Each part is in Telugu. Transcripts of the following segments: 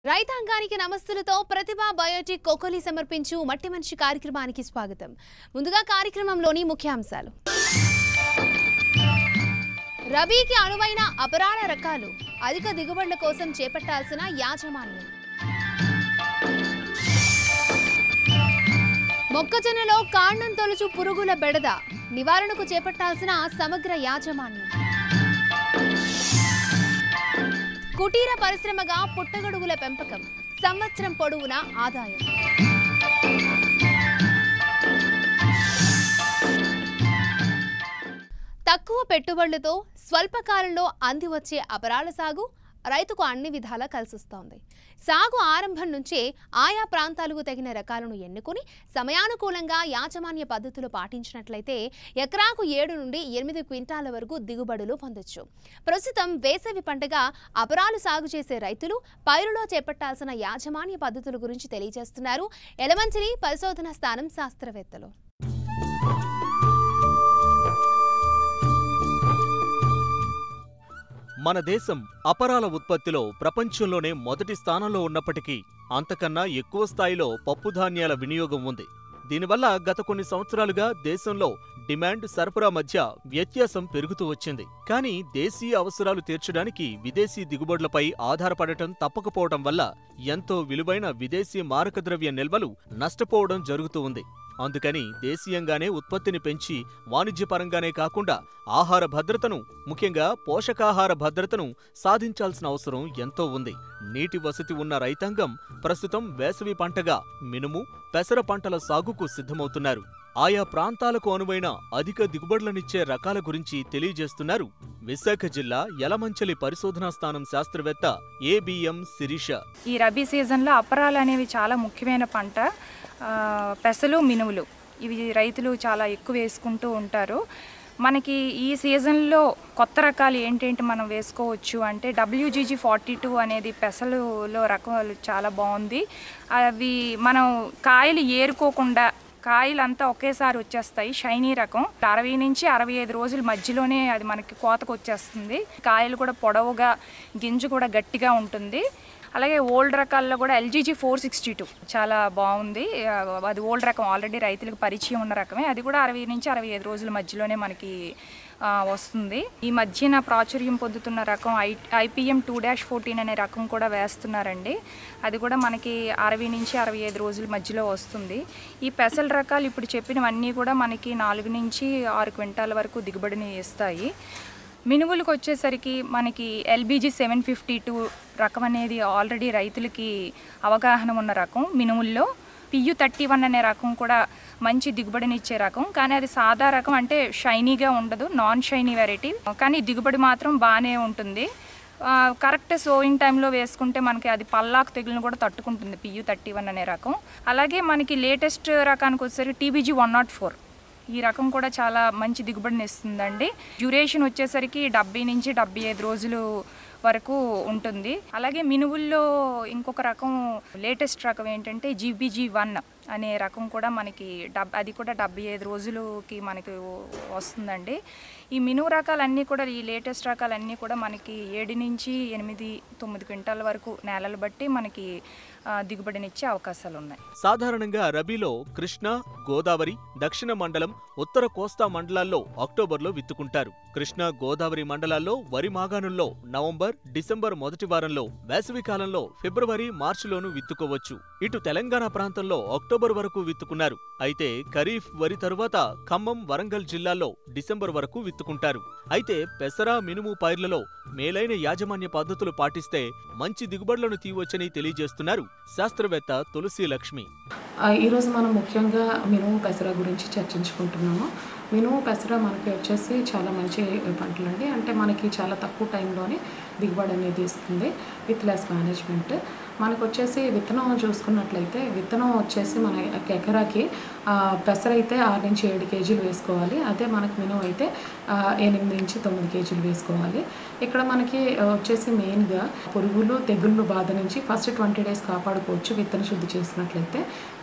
రైతాంగానికి నమస్తులతో ప్రతిభ బయోటిక్ కోకోలి సమర్పించు మట్టి మనిషి కార్యక్రమానికి స్వాగతం ముందుగా కార్యక్రమంలోని ముఖ్యాంశాలు రబీకి అనువైన అపరాల రకాలు అధిక దిగుబడుల కోసం చేపట్టాల్సిన యాజమాన్యం మొక్కజొన్నలో కాండం తొలుచు పురుగుల బెడద నివారణకు చేపట్టాల్సిన సమగ్ర యాజమాన్యం కుటీర పరిశ్రమగా పుట్టగొడుగుల పెంపకం సంవత్సరం పొడవునా ఆదాయం తక్కువ పెట్టుబడులతో స్వల్పకాలంలో అంది వచ్చే అపరాల సాగు రైతుకు అన్ని విధాలా కలిసిస్తోంది సాగు ఆరంభం నుంచే ఆయా ప్రాంతాలకు తగిన రకాలను ఎన్నుకుని సమయానుకూలంగా యాజమాన్య పద్ధతులు పాటించినట్లయితే ఎకరాకు ఏడు నుండి ఎనిమిది క్వింటాల వరకు దిగుబడులు పొందొచ్చు ప్రస్తుతం వేసవి పంటగా అపరాలు సాగు చేసే రైతులు పైరులో చేపట్టాల్సిన యాజమాన్య పద్ధతుల గురించి తెలియజేస్తున్నారు ఎలమంచిలి పరిశోధన స్థానం శాస్త్రవేత్తలు మన దేశం అపరాల ఉత్పత్తిలో ప్రపంచంలోనే మొదటి స్థానంలో ఉన్నప్పటికీ అంతకన్నా ఎక్కువ స్థాయిలో పప్పుధాన్యాల వినియోగం ఉంది దీనివల్ల గత కొన్ని సంవత్సరాలుగా దేశంలో డిమాండ్ సరఫరా మధ్య వ్యత్యాసం పెరుగుతూ వచ్చింది కానీ దేశీయ అవసరాలు తీర్చడానికి విదేశీ దిగుబడులపై ఆధారపడటం తప్పకపోవడం వల్ల ఎంతో విలువైన విదేశీ మారకద్రవ్య నిల్వలు నష్టపోవడం జరుగుతూ ఉంది అందుకని దేశీయంగానే ఉత్పత్తిని పెంచి వాణిజ్యపరంగానే కాకుండా ఆహార భద్రతను ముఖ్యంగా పోషకాహార భద్రతను సాధించాల్సిన అవసరం ఎంతో ఉంది నీటి వసతి ఉన్న రైతాంగం ప్రస్తుతం వేసవి పంటగా మినుము పెసర పంటల సాగుకు సిద్ధమవుతున్నారు ఆయా ప్రాంతాలకు అనువైన అధిక దిగుబడులనిచ్చే రకాల గురించి తెలియజేస్తున్నారు విశాఖ జిల్లా యలమంచలి పరిశోధనా స్థానం శాస్త్రవేత్త ఏబిఎం శిరీష ఈ రబీ సీజన్లో అపరాలు అనేవి చాలా ముఖ్యమైన పంట ఆ, పెసలు మినుములు ఇవి రైతులు చాలా ఎక్కువ వేసుకుంటూ ఉంటారు మనకి ఈ సీజన్లో కొత్త రకాలు ఏంటేంటి మనం వేసుకోవచ్చు అంటే డబ్ల్యూజీజీ ఫార్టీ టూ అనేది పెసలులో రకాలు చాలా బాగుంది అవి మనం కాయలు ఏరుకోకుండా కాయలు అంతా ఒకేసారి వచ్చేస్తాయి షైనీ రకం అరవై నుంచి అరవై ఐదు రోజుల మధ్యలోనే అది మనకి కోతకు వచ్చేస్తుంది కాయలు కూడా పొడవుగా గింజ కూడా గట్టిగా ఉంటుంది అలాగే ఓల్డ్ రకాల్లో కూడా ఎల్జీజీ ఫోర్ సిక్స్టీ టూ చాలా బాగుంది ఆ, అది ఓల్డ్ రకం ఆల్రెడీ రైతులకు పరిచయం ఉన్న రకమే అది కూడా అరవై నుంచి అరవై ఐదు రోజుల మధ్యలోనే మనకి ఆ, వస్తుంది ఈ మధ్యన ప్రాచుర్యం పొందుతున్న రకం I IPM two dash fourteen అనే రకం కూడా వేస్తున్నారండి అది కూడా మనకి అరవై నుంచి అరవై ఐదు రోజుల మధ్యలో వస్తుంది ఈ పెసల రకాలు ఇప్పుడు చెప్పినవన్నీ కూడా మనకి నాలుగు నుంచి ఆరు క్వింటాల వరకు దిగుబడిని ఇస్తాయి మినుములకు వచ్చేసరికి మనకి ఎల్బీజీ సెవెన్ ఫిఫ్టీ టూ రకం అనేది ఆల్రెడీ రైతులకి అవగాహన ఉన్న రకం మినుముల్లో పియు థర్టీ వన్ అనే రకం కూడా మంచి దిగుబడినిచ్చే రకం కానీ అది సాదా రకం అంటే షైనీగా ఉండదు నాన్ షైనీ వెరైటీ కానీ దిగుబడి మాత్రం బాగానే ఉంటుంది ఆ, కరెక్ట్ సోయింగ్ టైంలో వేసుకుంటే మనకి అది పల్లాకు తెగులను కూడా తట్టుకుంటుంది పియు థర్టీ వన్ అనే రకం అలాగే మనకి లేటెస్ట్ రకానికి వచ్చేసరికి టీబీజీ వన్ నాట్ ఫోర్ ఈ రకం కూడా చాలా మంచి దిగుబడిని ఇస్తుందండి డ్యూరేషన్ వచ్చేసరికి డెబ్బై నుంచి డెబ్బై ఐదు రోజులు వరకు ఉంటుంది అలాగే మినువుల్లో ఇంకొక రకం లేటెస్ట్ రకం ఏంటంటే జీబీజీ వన్ అనే రకం కూడా మనకి డబ్ అది కూడా డెబ్బై ఐదు రోజులకి మనకి వస్తుందండి ఈ మినువు రకాలన్నీ కూడా ఈ లేటెస్ట్ రకాలన్నీ కూడా మనకి ఏడు నుంచి ఎనిమిది తొమ్మిది క్వింటాల వరకు నేలలు బట్టి మనకి ఆ, దిగుబడినిచ్చే అవకాశాలు ఉన్నాయి సాధారణంగా రబీలో కృష్ణా గోదావరి దక్షిణ మండలం ఉత్తర కోస్తా మండలాల్లో అక్టోబర్లో విత్తుకుంటారు కృష్ణా గోదావరి మండలాల్లో వరి మాగాణుల్లో నవంబర్ డిసెంబర్ మొదటి వారంలో వేసవి కాలంలో ఫిబ్రవరి మార్చిలోనూ విత్తుకోవచ్చు ఇటు తెలంగాణ ప్రాంతంలో అక్టోబర్ వరకు విత్తుకున్నారు అయితే ఖరీఫ్ వరి తరువాత ఖమ్మం వరంగల్ జిల్లాల్లో డిసెంబర్ వరకు విత్తుకుంటారు అయితే పెసర మినుము పైర్లలో మేలైన యాజమాన్య పద్ధతులు పాటిస్తే మంచి దిగుబడులను తీయవచ్చని తెలియజేస్తున్నారు శాస్త్రవేత్త తులసి లక్ష్మి ఆ, ఈరోజు మనం ముఖ్యంగా మినుము పెసర గురించి చర్చించుకుంటున్నాము మినుము పెసర మనకి వచ్చేసి చాలా మంచి పంటలండి అంటే మనకి చాలా తక్కువ టైంలోనే దిగుబడి అనేది ఇస్తుంది విత్ లెస్ మేనేజ్మెంట్ మనకు వచ్చేసి విత్తనం చూసుకున్నట్లయితే విత్తనం వచ్చేసి మన ఎకరాకి ఆ, పెసర అయితే ఆరు నుంచి ఏడు కేజీలు వేసుకోవాలి అదే మనకి మినుము అయితే ఆ, ఎనిమిది నుంచి తొమ్మిది కేజీలు వేసుకోవాలి ఇక్కడ మనకి ఆ, వచ్చేసి మెయిన్గా పురుగులు తెగుళ్ళు బాధ నుంచి ఫస్ట్ ట్వంటీ డేస్ కాపాడుకోవచ్చు విత్తన శుద్ధి చేసినట్లయితే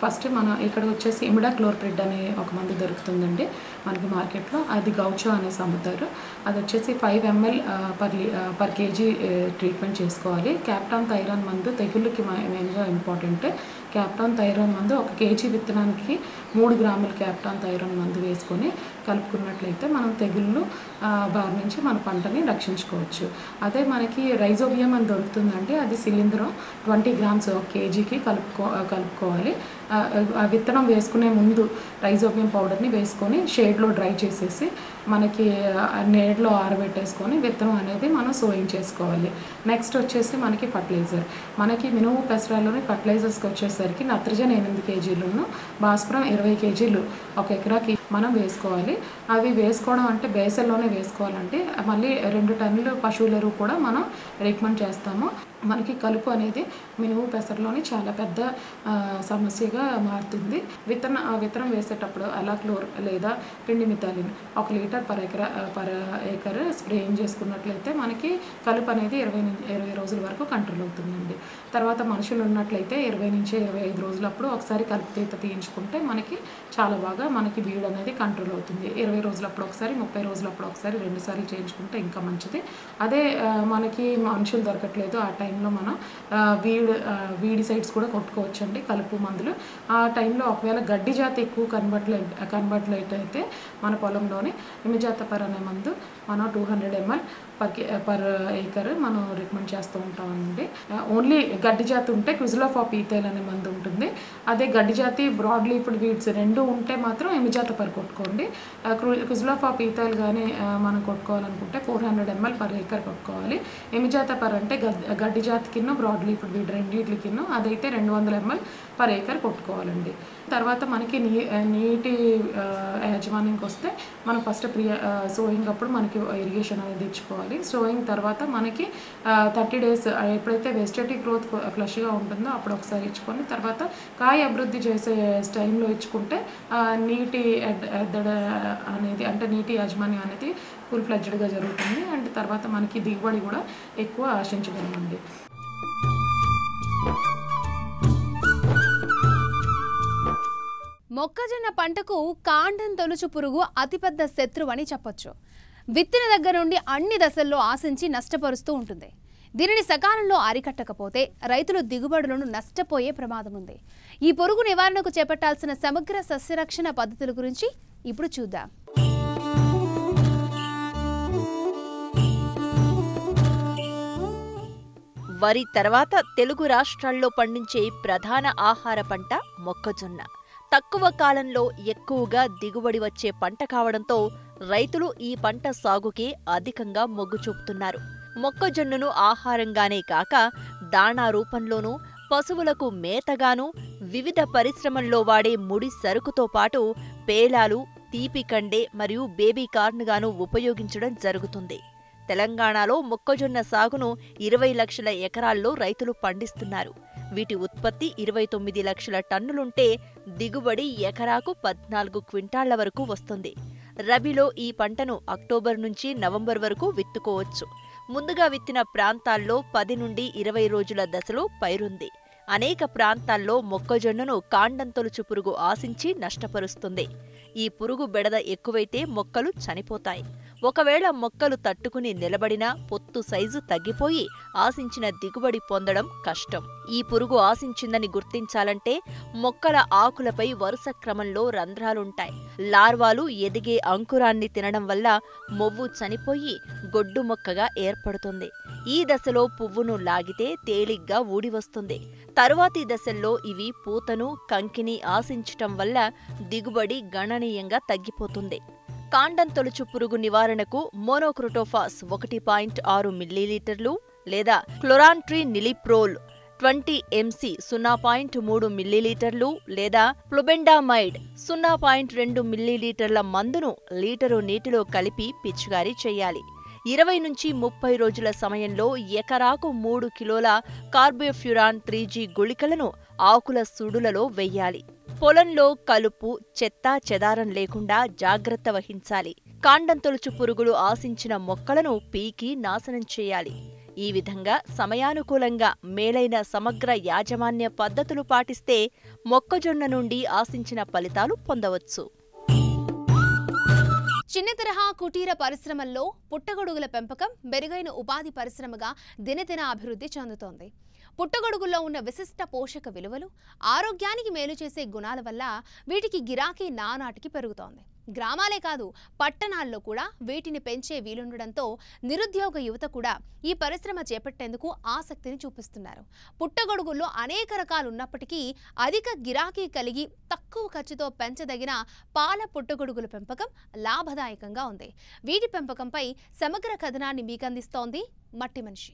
ఫస్ట్ మన ఇక్కడ వచ్చేసి ఇమిడా క్లోర్ప్రిడ్ అనే ఒక మందు దొరుకుతుందండి మనకి మార్కెట్లో అది గౌచో అనేసి అమ్ముతారు అది వచ్చేసి ఫైవ్ ఎంఎల్ పర్ లీ పర్ కేజీ ట్రీట్మెంట్ చేసుకోవాలి క్యాప్టాన్ థైరాన్ మందు తెగుళ్ళకి మెయిన్గా ఇంపార్టెంట్ క్యాప్టాన్ థైరాన్ మందు ఒక కేజీ విత్తనానికి మూడు గ్రాముల క్యాప్టాన్ థైరాన్ మందు వేసుకొని కలుపుకున్నట్లయితే మనం తెగుళ్ళు ఆ, బారి నుంచి మన పంటని రక్షించుకోవచ్చు అదే మనకి రైజోబియం అని దొరుకుతుందండి అది సిలిండరం ట్వంటీ గ్రామ్స్ ఒక కేజీకి కలుపుకో కలుపుకోవాలి ఆ, ఆ విత్తనం వేసుకునే ముందు రైజోబియం పౌడర్ని వేసుకొని షేడ్లో డ్రై చేసేసి మనకి ఆ నీడలో ఆరబెట్టేసుకొని విత్తనం అనేది మనం సోయింగ్ చేసుకోవాలి నెక్స్ట్ వచ్చేసి మనకి ఫర్టిలైజర్ మనకి మినుము పెసరాలోని ఫర్టిలైజర్స్కి వచ్చేసరికి నత్రజన్ ఎనిమిది కేజీలను భాస్వరం ఇరవై కేజీలు ఒక ఎకరాకి మనం వేసుకోవాలి అవి వేసుకోవడం అంటే బేసల్లోనే వేసుకోవాలంటే మళ్ళీ రెండు టన్నులు పశువుల ఎరువు కూడా మనం రికమెండ్ చేస్తాము మనకి కలుపు అనేది మినుము పెసరలోని చాలా పెద్ద ఆ, సమస్యగా మారుతుంది విత్తన ఆ విత్తనం వేసేటప్పుడు అలాక్లోర్ లేదా పిండి మితాలిన్ ఒక లీటర్ పర్ ఎకరా పర్ ఏకర్ స్ప్రేయింగ్ చేసుకున్నట్లయితే మనకి కలుపు అనేది ఇరవై నుంచి ఇరవై రోజుల వరకు కంట్రోల్ అవుతుందండి తర్వాత మనుషులు ఉన్నట్లయితే ఇరవై నుంచి ఇరవై ఐదు రోజులప్పుడు ఒకసారి కలుపు తీత తీయించుకుంటే మనకి చాలా బాగా మనకి బీడ్ అనేది కంట్రోల్ అవుతుంది ఇరవై రోజులప్పుడు ఒకసారి ముప్పై రోజులప్పుడు ఒకసారి రెండు సార్లు చేయించుకుంటే ఇంకా మంచిది అదే ఆ, మనకి మనుషులు దొరకట్లేదు ఆ టైంలో మనం ఆ, వీడ్ ఆ, వీడిసైడ్స్ కూడా కొట్టుకోవచ్చండి కలుపు మందులు ఆ టైంలో ఒకవేళ గడ్డి జాతి ఎక్కువ కనబట్లే కనబట్లయితే మన పొలంలోనే ఇమిజాతపర్ అనే మందు మనం two hundred ML per K per acre మనం రికమెండ్ చేస్తూ ఉంటామండి ఓన్లీ గడ్డి జాతి ఉంటే క్విజిలోఫ్ ఆఫ్ ఈథైల్ అనే మందు ఉంటుంది అదే గడ్డి జాతి బ్రాడ్ లీఫ్డ్ వీడ్స్ రెండు ఉంటే మాత్రం ఎమిజాత పర్ కొట్టుకోండి క్విజిలోఫ్ ఆఫ్ ఈథైల్ కానీ మనం కొట్టుకోవాలనుకుంటే four hundred ML per acre కొట్టుకోవాలి ఎమిజాత పర్ అంటే గడ్- గడ్డి జాతి కింద బ్రాడ్ లీఫ్డ్ వీడ్ రెండింటి కింద అదైతే రెండు వందల ఎంఎల్ పర్ ఏకర్ కొట్టుకోవాలండి తర్వాత మనకి నీ నీటి ఆ, యాజమాన్యంకి వస్తే మనం ఫస్ట్ ప్రియ సోయింగ్ అప్పుడు మనకి ఇరిగేషన్ అనేది ఇచ్చుకోవాలి సోయింగ్ తర్వాత మనకి థర్టీ డేస్ ఎప్పుడైతే వెజిటేటివ్ గ్రోత్ ఫ్లష్గా ఉంటుందో అప్పుడు ఒకసారి ఇచ్చుకొని తర్వాత కాయ అభివృద్ధి చేసే టైంలో ఇచ్చుకుంటే ఆ, నీటి ఎడ్- ఎద్దడ అనేది అంటే నీటి యాజమాన్యం అనేది ఫుల్ ఫ్లెడ్జ్డ్గా జరుగుతుంది అండ్ తర్వాత మనకి దిగుబడి కూడా ఎక్కువ ఆశించగలమండి మొక్కజొన్న పంటకు కాండం తొలుచు పురుగు అతిపెద్ద శత్రువు అని చెప్పొచ్చు విత్తిన దగ్గర నుండి అన్ని దశల్లో ఆశించి నష్టపరుస్తూ ఉంటుంది దీనిని సకాలంలో అరికట్టకపోతే రైతులు దిగుబడులను నష్టపోయే ప్రమాదం ఉంది ఈ పురుగు నివారణకు చేపట్టాల్సిన సమగ్ర సస్యరక్షణ పద్ధతుల గురించి ఇప్పుడు చూద్దాం వరి తర్వాత తెలుగు రాష్ట్రాల్లో పండించే ప్రధాన ఆహార పంట మొక్కజొన్న తక్కువ కాలంలో ఎక్కువగా దిగుబడి వచ్చే పంట కావడంతో రైతులు ఈ పంట సాగుకి అధికంగా మొగ్గు చూపుతున్నారు మొక్కజొన్నను ఆహారంగానే కాక దాణా రూపంలోనూ పశువులకు మేతగాను వివిధ పరిశ్రమల్లో వాడే ముడి సరుకుతో పాటు పేలాలు తీపి కండే మరియు బేబీ కార్న్గాను ఉపయోగించడం జరుగుతుంది తెలంగాణలో మొక్కజొన్న సాగును ఇరవై లక్షల ఎకరాల్లో రైతులు పండిస్తున్నారు వీటి ఉత్పత్తి ఇరవై తొమ్మిది లక్షల టన్నులుంటే దిగుబడి ఎకరాకు పద్నాలుగు క్వింటాళ్ల వరకు వస్తుంది రబీలో ఈ పంటను అక్టోబర్ నుంచి నవంబర్ వరకు విత్తుకోవచ్చు ముందుగా విత్తిన ప్రాంతాల్లో పది నుండి ఇరవై రోజుల దశలో పైరుంది అనేక ప్రాంతాల్లో మొక్కజొన్నను కాండం తొలుచు పురుగు ఆశించి నష్టపరుస్తుంది ఈ పురుగు బెడద ఎక్కువైతే మొక్కలు చనిపోతాయి ఒకవేళ మొక్కలు తట్టుకుని నిలబడినా పొత్తు సైజు తగ్గిపోయి ఆశించిన దిగుబడి పొందడం కష్టం ఈ పురుగు ఆశించిందని గుర్తించాలంటే మొక్కల ఆకులపై వరుస క్రమంలో రంధ్రాలుంటాయి లార్వాలు ఎదిగే అంకురాన్ని తినడం వల్ల మొవ్వు చనిపోయి గొడ్డు మొక్కగా ఏర్పడుతుంది ఈ దశలో పువ్వును లాగితే తేలిగ్గా ఊడి వస్తుంది తరువాతి దశల్లో ఇవి పూతను కంకిని ఆశించటం వల్ల దిగుబడి గణనీయంగా తగ్గిపోతుంది కాండం తొలుచు పురుగు నివారణకు మోనోక్రోటోఫాస్ ఒకటి పాయింట్ ఆరు మిల్లీలీటర్లు లేదా క్లోరాంట్రీ నిలిప్రోల్ ట్వంటీ ఎంసీ సున్నా పాయింట్ మూడు మిల్లీలీటర్లు లేదా ప్లొబెండామైడ్ సున్నా పాయింట్ రెండు మిల్లీలీటర్ల మందును లీటరు నీటిలో కలిపి పిచికారీ చేయాలి ఇరవై నుంచి ముప్పై రోజుల సమయంలో ఎకరాకు మూడు కిలోల కార్బోఫ్యూరాన్ త్రీ జీ గుళికలను ఆకుల సుడులలో వెయ్యాలి పొలంలో కలుపు చెత్త చెదారం లేకుండా జాగ్రత్త వహించాలి కాండం తొలుచు పురుగులు ఆశించిన మొక్కలను పీకి నాశనం చేయాలి ఈ విధంగా సమయానుకూలంగా మేలైన సమగ్ర యాజమాన్య పద్ధతులు పాటిస్తే మొక్కజొన్న నుండి ఆశించిన ఫలితాలు పొందవచ్చు చిన్న తరహా కుటీర పరిశ్రమల్లో పుట్టగొడుగుల పెంపకం మెరుగైన ఉపాధి పరిశ్రమగా దినదిన అభివృద్ధి చెందుతోంది పుట్టగొడుగుల్లో ఉన్న విశిష్ట పోషక విలువలు ఆరోగ్యానికి మేలు చేసే గుణాల వల్ల వీటికి గిరాకీ నానాటికి పెరుగుతోంది గ్రామాలే కాదు పట్టణాల్లో కూడా వీటిని పెంచే వీలుండడంతో నిరుద్యోగ యువత కూడా ఈ పరిశ్రమ చేపట్టేందుకు ఆసక్తిని చూపిస్తున్నారు పుట్టగొడుగుల్లో అనేక రకాలు ఉన్నప్పటికీ అధిక గిరాకీ కలిగి తక్కువ ఖర్చుతో పెంచదగిన పాల పుట్టగొడుగుల పెంపకం లాభదాయకంగా ఉంది వీటి పెంపకంపై సమగ్ర కథనాన్ని మీకందిస్తోంది మట్టి మనిషి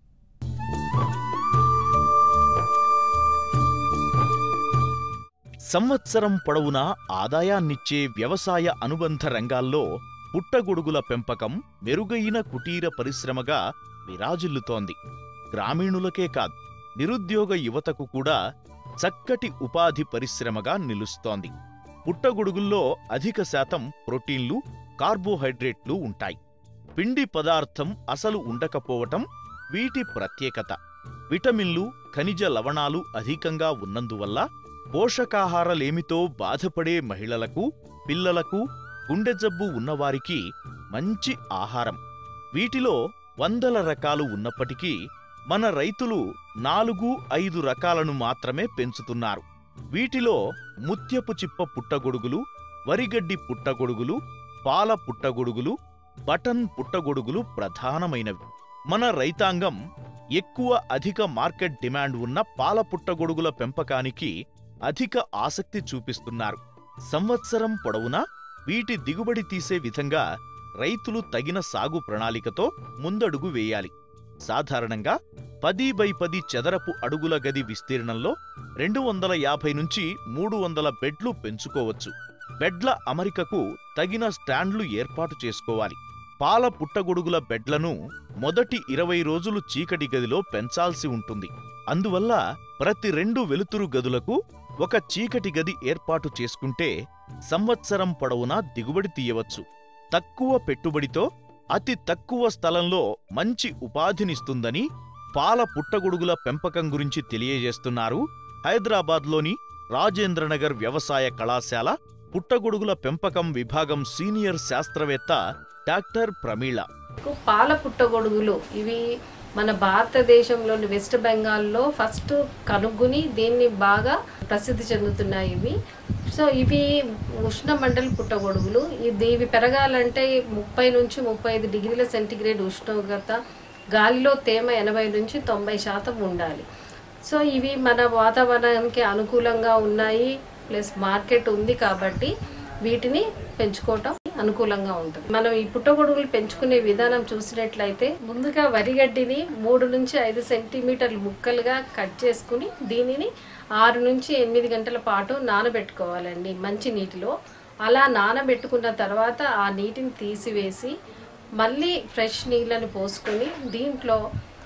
సంవత్సరం పొడవునా ఆదాయాన్నిచ్చే వ్యవసాయ అనుబంధ రంగాల్లో పుట్టగొడుగుల పెంపకం మెరుగైన కుటీర పరిశ్రమగా విరాజిల్లుతోంది గ్రామీణులకే కాదు నిరుద్యోగ యువతకు కూడా చక్కటి ఉపాధి పరిశ్రమగా నిలుస్తోంది పుట్టగొడుగుల్లో అధిక శాతం ప్రోటీన్లు కార్బోహైడ్రేట్లు ఉంటాయి పిండి పదార్థం అసలు ఉండకపోవటం వీటి ప్రత్యేకత విటమిన్లు ఖనిజ లవణాలు అధికంగా ఉన్నందువల్ల పోషకాహారలేమితో బాధపడే మహిళలకు పిల్లలకు గుండె జబ్బు ఉన్నవారికి మంచి ఆహారం వీటిలో వందల రకాలు ఉన్నప్పటికీ మన రైతులు నాలుగు ఐదు రకాలను మాత్రమే పెంచుతున్నారు వీటిలో ముత్యపు చిప్ప పుట్టగొడుగులు వరిగడ్డి పుట్టగొడుగులు పాల పుట్టగొడుగులు బటన్ పుట్టగొడుగులు ప్రధానమైనవి మన రైతాంగం ఎక్కువ అధిక మార్కెట్ డిమాండ్ ఉన్న పాల పుట్టగొడుగుల పెంపకానికి అధిక ఆసక్తి చూపిస్తున్నారు సంవత్సరం పొడవునా వీటి దిగుబడి తీసే విధంగా రైతులు తగిన సాగు ప్రణాళికతో ముందడుగు వేయాలి సాధారణంగా పది బై పది చదరపు అడుగుల గది విస్తీర్ణంలో రెండు వందల యాభై నుంచి మూడు వందల బెడ్లు పెంచుకోవచ్చు బెడ్ల అమరికకు తగిన స్టాండ్లు ఏర్పాటు చేసుకోవాలి పాల పుట్టగొడుగుల బెడ్లను మొదటి ఇరవై రోజులు చీకటి గదిలో పెంచాల్సి ఉంటుంది అందువల్ల ప్రతి రెండు వెలుతురు గదులకు ఒక చీకటి గది ఏర్పాటు చేసుకుంటే సంవత్సరం పొడవునా దిగుబడి తీయవచ్చు తక్కువ పెట్టుబడితో అతి తక్కువ స్థలంలో మంచి ఉపాధినిస్తుందని పాల పుట్టగొడుగుల పెంపకం గురించి తెలియజేస్తున్నారు హైదరాబాద్లోని రాజేంద్రనగర్ వ్యవసాయ కళాశాల పుట్టగొడుగుల పెంపకం విభాగం సీనియర్ శాస్త్రవేత్త డాక్టర్ ప్రమీళ పాల పుట్టగొడుగులు ఇవి మన భారతదేశంలోని వెస్ట్ బెంగాల్లో ఫస్ట్ కనుగొని దీన్ని బాగా ప్రసిద్ధి చెందుతున్నాయి ఇవి సో ఇవి ఉష్ణమండల పుట్టగొడుగులు ఇది ఇవి పెరగాలంటే ముప్పై నుంచి ముప్పై ఐదు డిగ్రీల సెంటీగ్రేడ్ ఉష్ణోగ్రత గాలిలో తేమ ఎనభై నుంచి తొంభై శాతం ఉండాలి సో ఇవి మన వాతావరణానికి అనుకూలంగా ఉన్నాయి ప్లస్ మార్కెట్ ఉంది కాబట్టి వీటిని పెంచుకోవటం అనుకూలంగా ఉంటుంది మనం ఈ పుట్టగొడుగులు పెంచుకునే విధానం చూసినట్లయితే ముందుగా వరిగడ్డిని మూడు నుంచి ఐదు సెంటీమీటర్లు ముక్కలుగా కట్ చేసుకుని దీనిని ఆరు నుంచి ఎనిమిది గంటల పాటు నానబెట్టుకోవాలండి మంచి నీటిలో అలా నానబెట్టుకున్న తర్వాత ఆ నీటిని తీసివేసి మళ్ళీ ఫ్రెష్ నీళ్ళని పోసుకొని దీంట్లో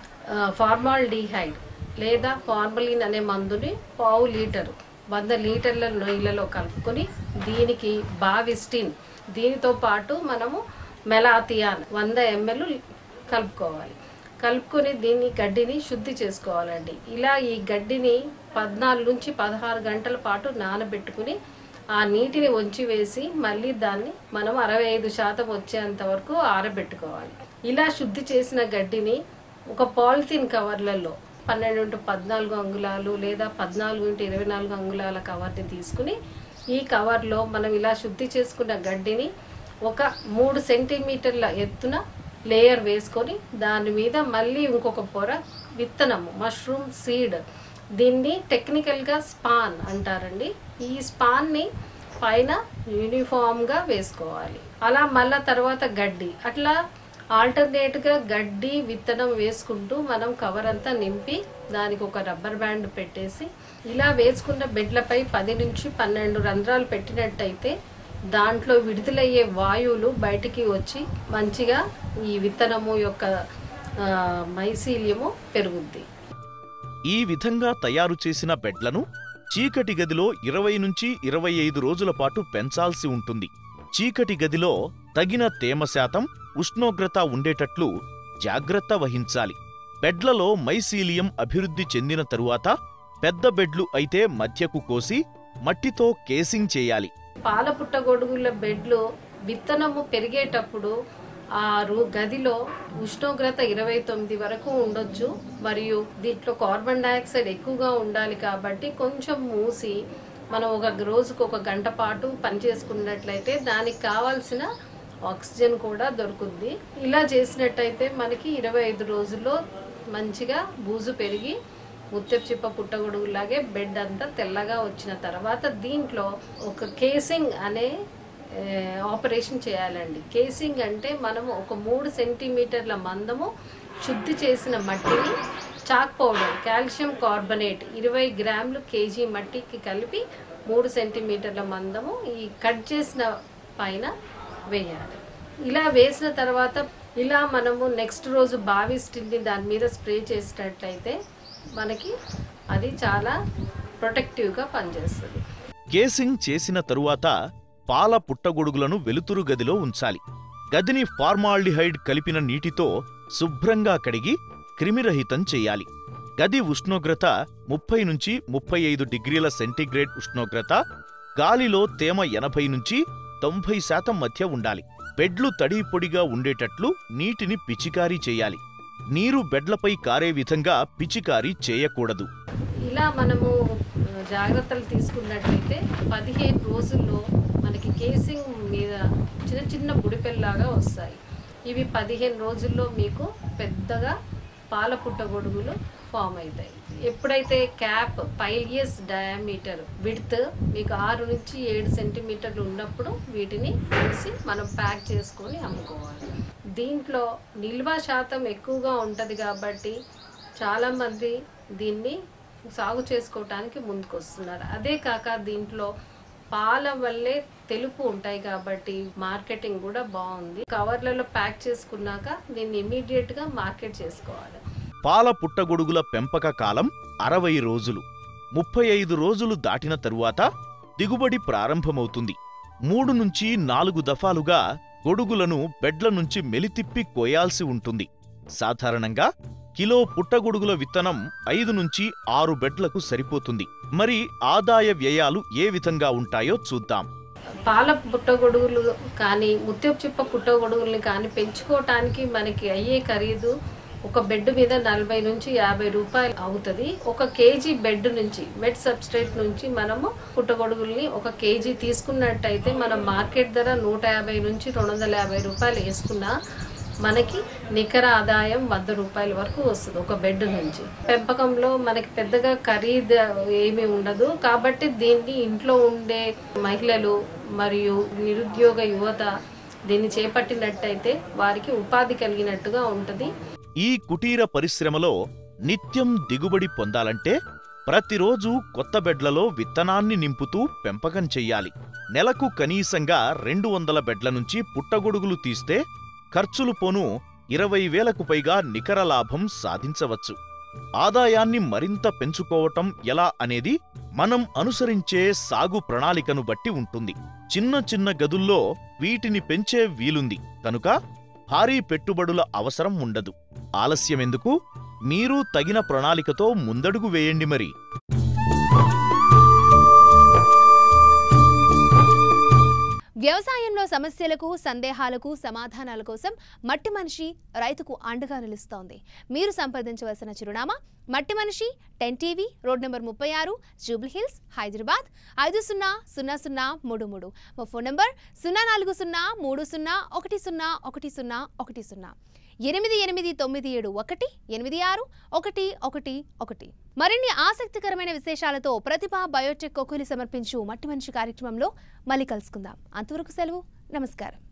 ఫార్మాల్డిహైడ్ లేదా ఫార్మలిన్ అనే మందుని పావు లీటరు వంద లీటర్ల నీళ్ళలో కలుపుకొని దీనికి బావిస్టిన్ దీనితో పాటు మనము మెలాథియాన్ వంద ఎంఎల్ కలుపుకోవాలి కలుపుకొని దీన్ని గడ్డిని శుద్ధి చేసుకోవాలండి ఇలా ఈ గడ్డిని పద్నాలుగు నుంచి పదహారు గంటల పాటు నానబెట్టుకుని ఆ నీటిని వంచి వేసి మళ్ళీ దాన్ని మనం అరవై ఐదు శాతం వచ్చేంత వరకు ఆరబెట్టుకోవాలి ఇలా శుద్ధి చేసిన గడ్డిని ఒక పాలిథిన్ కవర్లలో పన్నెండు ఇంటూ పద్నాలుగు అంగుళాలు లేదా పద్నాలుగు ఇంటూ ఇరవై నాలుగు అంగుళాల కవర్ని తీసుకుని ఈ కవర్లో మనం ఇలా శుద్ధి చేసుకున్న గడ్డిని ఒక మూడు సెంటీమీటర్ల ఎత్తున లేయర్ వేసుకొని దాని మీద మళ్ళీ ఇంకొక పొర విత్తనము మష్రూమ్ సీడ్ దీన్ని టెక్నికల్గా స్పాన్ అంటారండి ఈ స్పాన్ని పైన యూనిఫామ్గా వేసుకోవాలి అలా మళ్ళా తర్వాత గడ్డి అట్లా ఆల్టర్నేట్గా గడ్డి విత్తనం వేసుకుంటూ మనం కవర్ అంతా నింపి దానికి ఒక రబ్బర్ బ్యాండ్ పెట్టేసి ఇలా వేసుకున్న బెడ్లపై పది నుంచి పన్నెండు రంధ్రాలు పెట్టినట్టయితే దాంట్లో విడుదలయ్యే వాయువులు బయటికి వచ్చి మంచిగా ఈ విత్తనము యొక్క ఆ, మైసీల్యము పెరుగుద్ది ఈ విధంగా తయారు చేసిన బెడ్లను చీకటి గదిలో ఇరవై నుంచి ఇరవై ఐదు రోజుల పాటు పెంచాల్సి ఉంటుంది చీకటి గదిలో తగిన తేమ శాతం ఉష్ణోగ్రత ఉండేటట్లు జాగ్రత్త వహించాలి బెడ్లలో మైసీలియం అభివృద్ధి చెందిన తరువాత పెద్ద బెడ్లు అయితే మధ్యకు కోసి మట్టితో కేసింగ్ చేయాలి పాల పుట్టగొడుగుల బెడ్లు విత్తనము పెరిగేటప్పుడు ఆ రూ గదిలో ఉష్ణోగ్రత ఇరవై తొమ్మిది వరకు ఉండొచ్చు మరియు దీంట్లో కార్బన్ డైఆక్సైడ్ ఎక్కువగా ఉండాలి కాబట్టి కొంచెం మూసి మనం ఒక రోజుకు ఒక గంట పాటు పనిచేసుకున్నట్లయితే దానికి కావాల్సిన ఆక్సిజన్ కూడా దొరుకుద్ది ఇలా చేసినట్టయితే మనకి ఇరవై ఐదు రోజుల్లో మంచిగా బూజు పెరిగి ముత్యపు చిప్ప పుట్టగొడుగులాగే బెడ్ అంతా తెల్లగా వచ్చిన తర్వాత దీంట్లో ఒక కేసింగ్ అనే ఏ, ఆపరేషన్ చేయాలండి కేసింగ్ అంటే మనము ఒక మూడు సెంటీమీటర్ల మందము శుద్ధి చేసిన మట్టిని చాక్ పౌడర్ కాల్షియం కార్బనేట్ ఇరవై గ్రాములు కేజీ మట్టికి కలిపి మూడు సెంటీమీటర్ల మందము ఈ కట్ చేసిన పైన వేయాలి ఇలా వేసిన తర్వాత ఇలా మనము నెక్స్ట్ రోజు బావి స్టిల్ని దాని మీద స్ప్రే చేసినట్లయితే మనకి అది చాలా ప్రొటెక్టివ్గా పనిచేస్తుంది కేసింగ్ చేసిన తరువాత పాల పుట్టగొడుగులను వెలుతురు గదిలో ఉంచాలి గదిని ఫార్మాల్డిహైడ్ కలిపిన నీటితో శుభ్రంగా కడిగి క్రిమిరహితం చెయ్యాలి గది ఉష్ణోగ్రత ముప్పై నుంచి ముప్పై ఐదు డిగ్రీల సెంటీగ్రేడ్ ఉష్ణోగ్రత గాలిలో తేమ ఎనభై నుంచి తొంభై శాతం మధ్య ఉండాలి బెడ్లు తడి పొడిగా ఉండేటట్లు నీటిని పిచికారీ చేయాలి నీరు బెడ్లపై కారే విధంగా పిచికారీ చేయకూడదు ఇలా మనము ఆ, జాగ్రత్తలు తీసుకున్నట్లయితే పదిహేను రోజుల్లో మనకి కేసింగ్ మీద చిన్న చిన్న బుడిపెల్లాగా వస్తాయి ఇవి పదిహేను రోజుల్లో మీకు పెద్దగా పాల పుట్టగొడుగులు ఫామ్ అవుతాయి ఎప్పుడైతే క్యాప్ పైలియస్ డయామీటర్ విడ్త్ మీకు ఆరు నుంచి ఏడు సెంటీమీటర్లు ఉన్నప్పుడు వీటిని తీసి మనం ప్యాక్ చేసుకొని అమ్ముకోవాలి దీంట్లో నిల్వ శాతం ఎక్కువగా ఉంటుంది కాబట్టి చాలామంది దీన్ని సాగు చేసుకోవటానికి ముందుకు వస్తున్నారు అదే కాక దీంట్లో పాల వల్లే తెలుపు ఉంటాయి కాబట్టి మార్కెటింగ్ కూడా బాగుంది కవర్లలో ప్యాక్ చేసుకున్నాక దీన్ని ఇమీడియట్ గా మార్కెట్ చేసుకోవాలి పాల పుట్టగొడుగుల పెంపక కాలం అరవై రోజులు ముప్పై ఐదు రోజులు దాటిన తరువాత దిగుబడి ప్రారంభమవుతుంది మూడు నుంచి నాలుగు దఫాలుగా గొడుగులను బెడ్ల నుంచి మెలితిప్పి కోయాల్సి ఉంటుంది సాధారణంగా కిలో పుట్టగొడుగుల విత్తనం ఐదు నుంచి ఆరు బెడ్లకు సరిపోతుంది మరి ఆదాయ వ్యయాలు ఏ విధంగా ఉంటాయో చూద్దాం పాల పుట్టగొడుగులు కానీ ముత్యపు చిప్ప పుట్టగొడుగుల్ని కానీ పెంచుకోవటానికి మనకి అయ్యే ఖరీదు ఒక బెడ్ మీద నలభై నుంచి యాభై రూపాయలు అవుతుంది ఒక కేజీ బెడ్ నుంచి వెట్ సబ్స్ట్రేట్ నుంచి మనము పుట్టగొడుగుల్ని ఒక కేజీ తీసుకున్నట్టయితే మనం మార్కెట్ ధర నూట యాభై నుంచి రెండు వందల యాభై రూపాయలు వేసుకున్నా మనకి నికర ఆదాయం వంద రూపాయల వరకు వస్తుంది ఒక బెడ్ నుంచి పెంపకంలో మనకి పెద్దగా ఖరీదు ఏమీ ఉండదు కాబట్టి దీన్ని ఇంట్లో ఉండే మహిళలు మరియు నిరుద్యోగ యువత దీన్ని చేపట్టినట్టయితే వారికి ఉపాధి కలిగినట్టుగా ఉంటుంది ఈ కుటీర పరిశ్రమలో నిత్యం దిగుబడి పొందాలంటే ప్రతిరోజు కొత్త బెడ్లలో విత్తనాన్ని నింపుతూ పెంపకం చెయ్యాలి నెలకు కనీసంగా రెండు వందల బెడ్ల నుంచి పుట్టగొడుగులు తీస్తే ఖర్చులు పోను ఇరవై వేలకు పైగా నికర లాభం సాధించవచ్చు ఆదాయాన్ని మరింత పెంచుకోవటం ఎలా అనేది మనం అనుసరించే సాగు ప్రణాళికను బట్టి ఉంటుంది చిన్న చిన్న గదుల్లో వీటిని పెంచే వీలుంది కనుక భారీ పెట్టుబడుల అవసరం ఉండదు ఆలస్యమెందుకు మీరు తగిన ప్రణాళికతో ముందడుగు వేయండి మరి వ్యవసాయంలో సమస్యలకు సందేహాలకు సమాధానాల కోసం మట్టి మనిషి రైతుకు అండగా నిలుస్తోంది మీరు సంప్రదించవలసిన చిరునామా మట్టి మనిషి టెన్ టీవీ రోడ్ నెంబర్ ముప్పై ఆరు జూబ్లీ హిల్స్ హైదరాబాద్ ఐదు సున్నా సున్నా సున్నా మూడు మూడు మా ఫోన్ నెంబర్ సున్నా నాలుగు సున్నా మూడు సున్నా ఒకటి సున్నా ఒకటి సున్నా ఒకటి సున్నా ఎనిమిది ఎనిమిది తొమ్మిది ఏడు ఒకటి ఎనిమిది ఆరు ఒకటి ఒకటి ఒకటి మరిన్ని ఆసక్తికరమైన విశేషాలతో ప్రతిభ బయోటెక్ కొకులి సమర్పించు మట్టి మనిషి కార్యక్రమంలో మళ్ళీ కలుసుకుందాం అంతవరకు సెలవు నమస్కారం